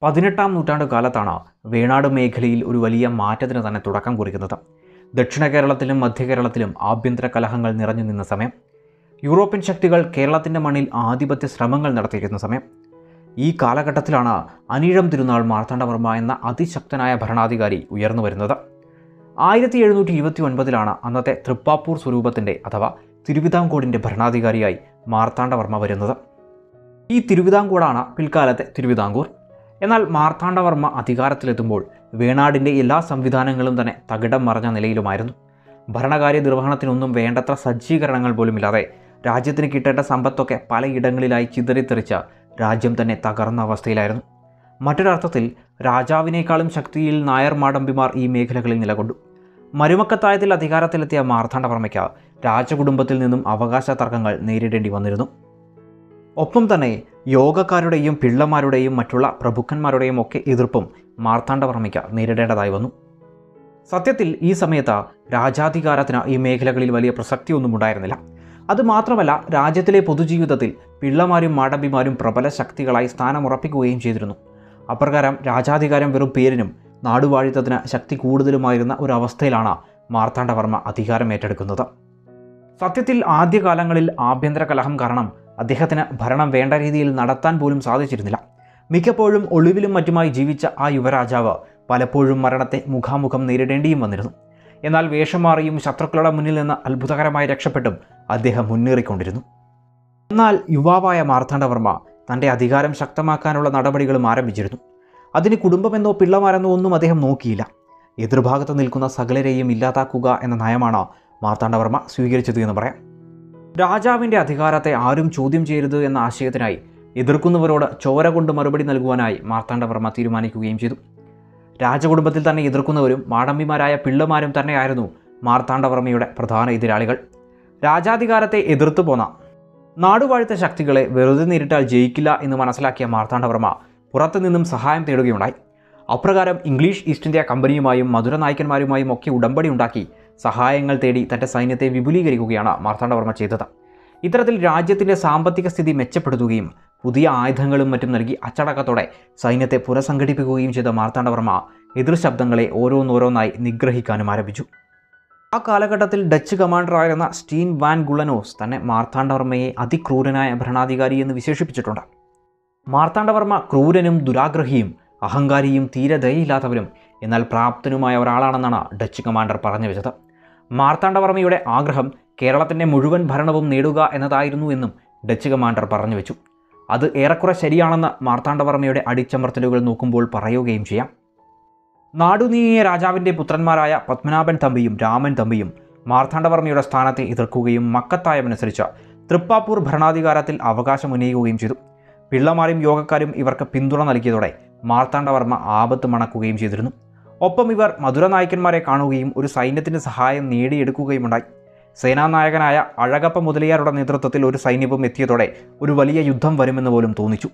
പതിനെട്ടാം നൂറ്റാണ്ട് കാലത്താണ് വേണാട് മേഖലയിൽ ഒരു വലിയ മാറ്റത്തിന് തന്നെ തുടക്കം കുറിക്കുന്നത് ദക്ഷിണ കേരളത്തിലും മധ്യ കേരളത്തിലും ആഭ്യന്തര കലഹങ്ങൾ നിറഞ്ഞു നിന്ന സമയം യൂറോപ്യൻ ശക്തികൾ കേരളത്തിൻ്റെ മണ്ണിൽ ആധിപത്യ ശ്രമങ്ങൾ നടത്തിയിരിക്കുന്ന സമയം ഈ കാലഘട്ടത്തിലാണ് അനീഴം തിരുനാൾ മാർത്താണ്ഡവർമ്മ എന്ന അതിശക്തനായ ഭരണാധികാരി ഉയർന്നു വരുന്നത് ആയിരത്തി എഴുന്നൂറ്റി ഇരുപത്തി ഒൻപതിലാണ് അന്നത്തെ തൃപ്പാപ്പൂർ സ്വരൂപത്തിൻ്റെ അഥവാ തിരുവിതാംകോടിൻ്റെ ഭരണാധികാരിയായി മാർത്താണ്ഡവർമ്മ വരുന്നത് ഈ തിരുവിതാംകൂടാണ് പിൽക്കാലത്തെ തിരുവിതാംകൂർ എന്നാൽ മാർത്താണ്ഡവർമ്മ അധികാരത്തിലെത്തുമ്പോൾ വേണാടിൻ്റെ എല്ലാ സംവിധാനങ്ങളും തന്നെ തകിടം മറഞ്ഞ നിലയിലുമായിരുന്നു ഭരണകാര്യ നിർവഹണത്തിനൊന്നും വേണ്ടത്ര സജ്ജീകരണങ്ങൾ പോലുമില്ലാതെ രാജ്യത്തിന് കിട്ടേണ്ട സമ്പത്തൊക്കെ പലയിടങ്ങളിലായി ചിതറിത്തെറിച്ച രാജ്യം തന്നെ തകർന്ന അവസ്ഥയിലായിരുന്നു മറ്റൊരർത്ഥത്തിൽ രാജാവിനേക്കാളും ശക്തിയിൽ നായർ മാടമ്പിമാർ ഈ മേഖലകളിൽ നിലകൊണ്ടു മരുമക്കത്തായത്തിൽ അധികാരത്തിലെത്തിയ മാർത്താണ്ഡവർമ്മയ്ക്ക് രാജകുടുംബത്തിൽ നിന്നും അവകാശ തർക്കങ്ങൾ നേരിടേണ്ടി വന്നിരുന്നു ഒപ്പം തന്നെ യോഗക്കാരുടെയും പിള്ളമാരുടെയും മറ്റുള്ള പ്രഭുക്കന്മാരുടെയും ഒക്കെ എതിർപ്പും മാർത്താണ്ഡവർമ്മയ്ക്ക് നേരിടേണ്ടതായി വന്നു സത്യത്തിൽ ഈ സമയത്ത് രാജാധികാരത്തിന് ഈ മേഖലകളിൽ വലിയ പ്രസക്തിയൊന്നും ഉണ്ടായിരുന്നില്ല അതുമാത്രമല്ല രാജ്യത്തിലെ പൊതുജീവിതത്തിൽ പിള്ളമാരും മാടമ്പിമാരും പ്രബല ശക്തികളായി സ്ഥാനമുറപ്പിക്കുകയും ചെയ്തിരുന്നു അപ്രകാരം രാജാധികാരം വെറും പേരിനും നാടുവാഴിത്തത്തിന് ശക്തി കൂടുതലുമായിരുന്ന ഒരു അവസ്ഥയിലാണ് മാർത്താണ്ഡവർമ്മ അധികാരം ഏറ്റെടുക്കുന്നത് സത്യത്തിൽ ആദ്യകാലങ്ങളിൽ ആഭ്യന്തര കലഹം കാരണം അദ്ദേഹത്തിന് ഭരണം വേണ്ട രീതിയിൽ നടത്താൻ പോലും സാധിച്ചിരുന്നില്ല മിക്കപ്പോഴും ഒളിവിലും മറ്റുമായി ജീവിച്ച ആ യുവരാജാവ് പലപ്പോഴും മരണത്തെ മുഖാമുഖം നേരിടേണ്ടിയും വന്നിരുന്നു എന്നാൽ വേഷം മാറിയും ശത്രുക്കളുടെ മുന്നിൽ നിന്ന് അത്ഭുതകരമായി രക്ഷപ്പെട്ടും അദ്ദേഹം മുന്നേറിക്കൊണ്ടിരുന്നു എന്നാൽ യുവാവായ മാർത്താണ്ഡവർമ്മ തൻ്റെ അധികാരം ശക്തമാക്കാനുള്ള നടപടികളും ആരംഭിച്ചിരുന്നു അതിന് കുടുംബമെന്നോ പിള്ളമാരെന്നോ ഒന്നും അദ്ദേഹം നോക്കിയില്ല എതിർഭാഗത്ത് നിൽക്കുന്ന സകലരെയും ഇല്ലാതാക്കുക എന്ന നയമാണ് മാർത്താണ്ഡവർമ്മ സ്വീകരിച്ചത് എന്ന് പറയാം രാജാവിൻ്റെ അധികാരത്തെ ആരും ചോദ്യം ചെയ്യരുത് എന്ന ആശയത്തിനായി എതിർക്കുന്നവരോട് ചോര കൊണ്ട് മറുപടി നൽകുവാനായി മാർത്താണ്ഡവർമ്മ തീരുമാനിക്കുകയും ചെയ്തു രാജകുടുംബത്തിൽ തന്നെ എതിർക്കുന്നവരും മാടമ്പിമാരായ പിള്ളമാരും തന്നെയായിരുന്നു മാർത്താണ്ഡവർമ്മയുടെ പ്രധാന എതിരാളികൾ രാജാധികാരത്തെ എതിർത്തു പോന്ന നാടുവാഴ്ത്ത ശക്തികളെ വെറുതെ നേരിട്ടാൽ ജയിക്കില്ല എന്ന് മനസ്സിലാക്കിയ മാർത്താണ്ഡവർമ്മ പുറത്തു നിന്നും സഹായം തേടുകയുണ്ടായി അപ്രകാരം ഇംഗ്ലീഷ് ഈസ്റ്റ് ഇന്ത്യ കമ്പനിയുമായും മധുര നായ്ക്കന്മാരുമായും ഒക്കെ ഉടമ്പടി ഉണ്ടാക്കി സഹായങ്ങൾ തേടി തൻ്റെ സൈന്യത്തെ വിപുലീകരിക്കുകയാണ് മാർത്താണ്ഡവർമ്മ ചെയ്തത് ഇത്തരത്തിൽ രാജ്യത്തിൻ്റെ സാമ്പത്തിക സ്ഥിതി മെച്ചപ്പെടുത്തുകയും പുതിയ ആയുധങ്ങളും മറ്റും നൽകി അച്ചടക്കത്തോടെ സൈന്യത്തെ പുനഃസംഘടിപ്പിക്കുകയും ചെയ്ത മാർത്താണ്ഡവർമ്മ എതിർ ശബ്ദങ്ങളെ ഓരോന്നോരോന്നായി നിഗ്രഹിക്കാനും ആരംഭിച്ചു ആ കാലഘട്ടത്തിൽ ഡച്ച് കമാൻഡറായിരുന്ന സ്റ്റീൻ വാൻ ഗുളനോസ് തന്നെ മാർത്താണ്ഡവർമ്മയെ അതിക്രൂരനായ ഭരണാധികാരി എന്ന് വിശേഷിപ്പിച്ചിട്ടുണ്ട് മാർത്താണ്ഡവർമ്മ ക്രൂരനും ദുരാഗ്രഹിയും അഹങ്കാരിയും തീരെ ദയയില്ലാത്തവരും എന്നാൽ പ്രാപ്തനുമായ ഒരാളാണെന്നാണ് ഡച്ച് കമാൻഡർ പറഞ്ഞു വെച്ചത് മാർത്താണ്ഡവർമ്മയുടെ ആഗ്രഹം കേരളത്തിൻ്റെ മുഴുവൻ ഭരണവും നേടുക എന്നതായിരുന്നു എന്നും ഡച്ച് കമാൻഡർ പറഞ്ഞു വെച്ചു അത് ഏറെക്കുറെ ശരിയാണെന്ന് മാർത്താണ്ഡവർമ്മയുടെ അടിച്ചമർത്തലുകൾ നോക്കുമ്പോൾ പറയുകയും ചെയ്യാം നാടുനീങ്ങിയ രാജാവിൻ്റെ പുത്രന്മാരായ പത്മനാഭൻ തമ്പിയും രാമൻ തമ്പിയും മാർത്താണ്ഡവർമ്മയുടെ സ്ഥാനത്തെ എതിർക്കുകയും മക്കത്തായമനുസരിച്ച് തൃപ്പാപ്പൂർ ഭരണാധികാരത്തിൽ അവകാശം ഉന്നയിക്കുകയും ചെയ്തു പിള്ളമാരും യോഗക്കാരും ഇവർക്ക് പിന്തുണ നൽകിയതോടെ മാർത്താണ്ഡവർമ്മ ആപത്ത് മണക്കുകയും ചെയ്തിരുന്നു ഒപ്പം ഇവർ മധുര നായകന്മാരെ കാണുകയും ഒരു സൈന്യത്തിൻ്റെ സഹായം നേടിയെടുക്കുകയുമുണ്ടായി സേനാനായകനായ അഴകപ്പ മുതലിയാരുടെ നേതൃത്വത്തിൽ ഒരു സൈന്യവും എത്തിയതോടെ ഒരു വലിയ യുദ്ധം വരുമെന്ന് പോലും തോന്നിച്ചു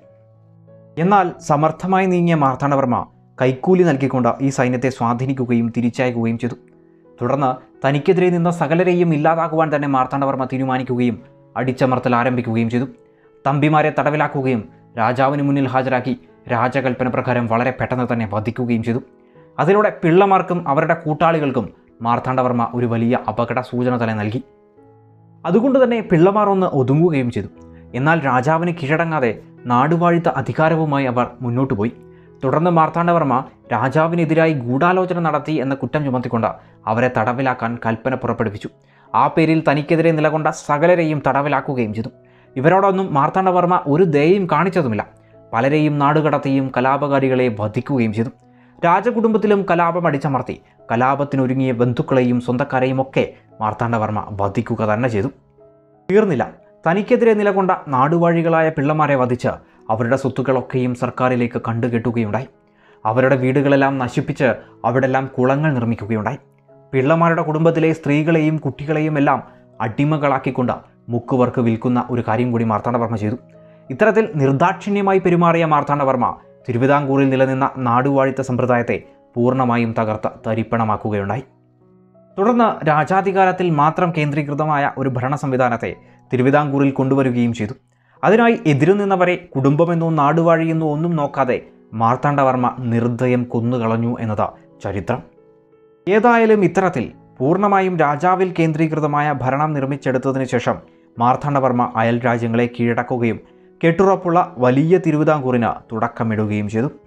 എന്നാൽ സമർത്ഥമായി നീങ്ങിയ മാർത്താണ്ഡവർമ്മ കൈക്കൂലി നൽകിക്കൊണ്ട് ഈ സൈന്യത്തെ സ്വാധീനിക്കുകയും തിരിച്ചയക്കുകയും ചെയ്തു തുടർന്ന് തനിക്കെതിരെ നിന്ന സകലരെയും ഇല്ലാതാക്കുവാൻ തന്നെ മാർത്താണ്ഡവർമ്മ തീരുമാനിക്കുകയും അടിച്ചമർത്തൽ ആരംഭിക്കുകയും ചെയ്തു തമ്പിമാരെ തടവിലാക്കുകയും രാജാവിന് മുന്നിൽ ഹാജരാക്കി രാജകൽപ്പന പ്രകാരം വളരെ പെട്ടെന്ന് തന്നെ വധിക്കുകയും ചെയ്തു അതിലൂടെ പിള്ളമാർക്കും അവരുടെ കൂട്ടാളികൾക്കും മാർത്താണ്ഡവർമ്മ ഒരു വലിയ അപകട സൂചന തന്നെ നൽകി അതുകൊണ്ട് തന്നെ പിള്ളമാർ ഒന്ന് ഒതുങ്ങുകയും ചെയ്തു എന്നാൽ രാജാവിന് കീഴടങ്ങാതെ നാടുവാഴിത്ത അധികാരവുമായി അവർ മുന്നോട്ട് പോയി തുടർന്ന് മാർത്താണ്ഡവർമ്മ രാജാവിനെതിരായി ഗൂഢാലോചന നടത്തി എന്ന കുറ്റം ചുമത്തിക്കൊണ്ട് അവരെ തടവിലാക്കാൻ കൽപ്പന പുറപ്പെടുവിച്ചു ആ പേരിൽ തനിക്കെതിരെ നിലകൊണ്ട സകലരെയും തടവിലാക്കുകയും ചെയ്തു ഇവരോടൊന്നും മാർത്താണ്ഡവർമ്മ ഒരു ദയയും കാണിച്ചതുമില്ല പലരെയും നാടുകടത്തിയും കലാപകാരികളെ വധിക്കുകയും ചെയ്തു രാജകുടുംബത്തിലും കലാപം അടിച്ചമർത്തി കലാപത്തിനൊരുങ്ങിയ ബന്ധുക്കളെയും സ്വന്തക്കാരെയും ഒക്കെ മാർത്താണ്ഡവർമ്മ വധിക്കുക തന്നെ ചെയ്തു തീർന്നില്ല തനിക്കെതിരെ നിലകൊണ്ട നാടുവാഴികളായ പിള്ളമാരെ വധിച്ച് അവരുടെ സ്വത്തുക്കളൊക്കെയും സർക്കാരിലേക്ക് കണ്ടുകെട്ടുകയുണ്ടായി അവരുടെ വീടുകളെല്ലാം നശിപ്പിച്ച് അവിടെല്ലാം കുളങ്ങൾ നിർമ്മിക്കുകയുണ്ടായി പിള്ളമാരുടെ കുടുംബത്തിലെ സ്ത്രീകളെയും കുട്ടികളെയും എല്ലാം അടിമകളാക്കിക്കൊണ്ട് മുക്കുവർക്ക് വിൽക്കുന്ന ഒരു കാര്യം കൂടി മാർത്താണ്ഡവർമ്മ ചെയ്തു ഇത്തരത്തിൽ നിർദാക്ഷിണ്യമായി പെരുമാറിയ മാർത്താണ്ഡവർമ്മ തിരുവിതാംകൂറിൽ നിലനിന്ന നാടുവാഴിത്ത സമ്പ്രദായത്തെ പൂർണ്ണമായും തകർത്ത് തരിപ്പണമാക്കുകയുണ്ടായി തുടർന്ന് രാജാധികാരത്തിൽ മാത്രം കേന്ദ്രീകൃതമായ ഒരു ഭരണ സംവിധാനത്തെ തിരുവിതാംകൂറിൽ കൊണ്ടുവരികയും ചെയ്തു അതിനായി എതിരു നിന്നവരെ കുടുംബമെന്നോ നാടുവാഴിയെന്നോ ഒന്നും നോക്കാതെ മാർത്താണ്ഡവർമ്മ നിർദ്ദയം കൊന്നുകളഞ്ഞു എന്നത് ചരിത്രം ഏതായാലും ഇത്തരത്തിൽ പൂർണ്ണമായും രാജാവിൽ കേന്ദ്രീകൃതമായ ഭരണം നിർമ്മിച്ചെടുത്തതിനു ശേഷം മാർത്താണ്ഡവർമ്മ അയൽ രാജ്യങ്ങളെ കീഴടക്കുകയും കെട്ടുറപ്പുള്ള വലിയ തിരുവിതാംകൂറിന് തുടക്കമിടുകയും ചെയ്തു